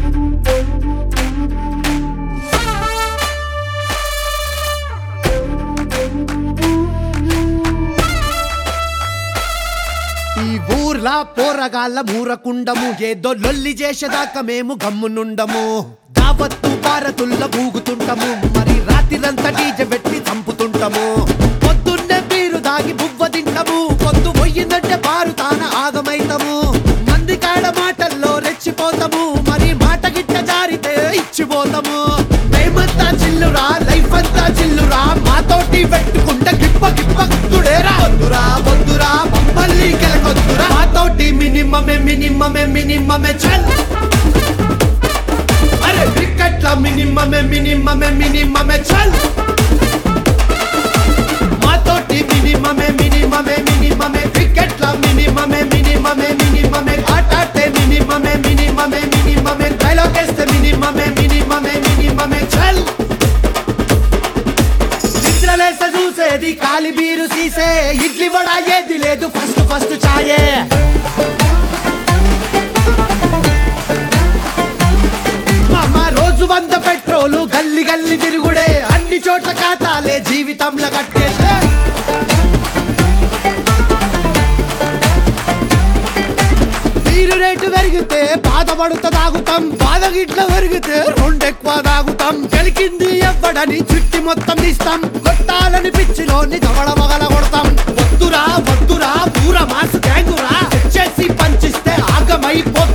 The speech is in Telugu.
ఈ ఊర్లా పోరగాళ్ళ మూరకుండము ఏదో లొల్లి చేసేదాకా మేము గమ్మునుండము దావత్తు భారతుల్ల ఊగుతుంటము మరి రాత్రిరంతా డీజె పెట్టి చంపుతుంటము పొద్దున్నే బీరు దాగి బువ్వ తింటము పొద్దు పోయిందంటే బారు తాన ఆగమైతము మంది కాడ మాటల్లో రెచ్చిపోతాము మరి మాట గిట్ట జారితే ఇచ్చిపోతాము మేమంతా చిల్లురా లైఫ్ అంతా చిల్లురా మాతోటి పెట్టుకుంటే గిప్ప గిప్ప గుర్తుడేరా వద్దురా వద్దురా మమ్మల్ని కెలకొద్దురా మాతోటి మినిమమే మినిమమే మినిమమే చల్ అరే క్రికెట్ల మినిమమే మినిమమే మినిమమే చల్ మాతోటి మినిమమే మినిమమే మినిమమే క్రికెట్ల మినిమమే మినిమమే మినిమమే ఆటాడితే మినిమమే మినిమమే మినిమమే డైలాగ్ వేస్తే మినిమమే మినిమమే మినిమమే చల్ నిద్రలేస చూసేది కాలి బీరు సీసే ఇడ్లీ వడ ఏది లేదు ఫస్ట్ ఫస్ట్ చాయే మామ రోజు వంద పెట్రోలు గల్లి గల్లి తిరుగుడే అన్ని చోట్ల ఖాతాలే జీవితంలో కట్టేసే నీరు రేటు పెరిగితే బాధపడుతా తాగుతాం బాధ గిట్ల పెరిగితే రెండెక్కువ తాగుతాం గెలికింది ఎవ్వడని చుట్టి మొత్తం ఇస్తాం కొట్టాలని పిచ్చిలోని దవడ మగల కొడతాం వద్దురా వద్దురా పూర మాస్ గ్యాంగురా చేసి పంచిస్తే ఆగమైపోతాం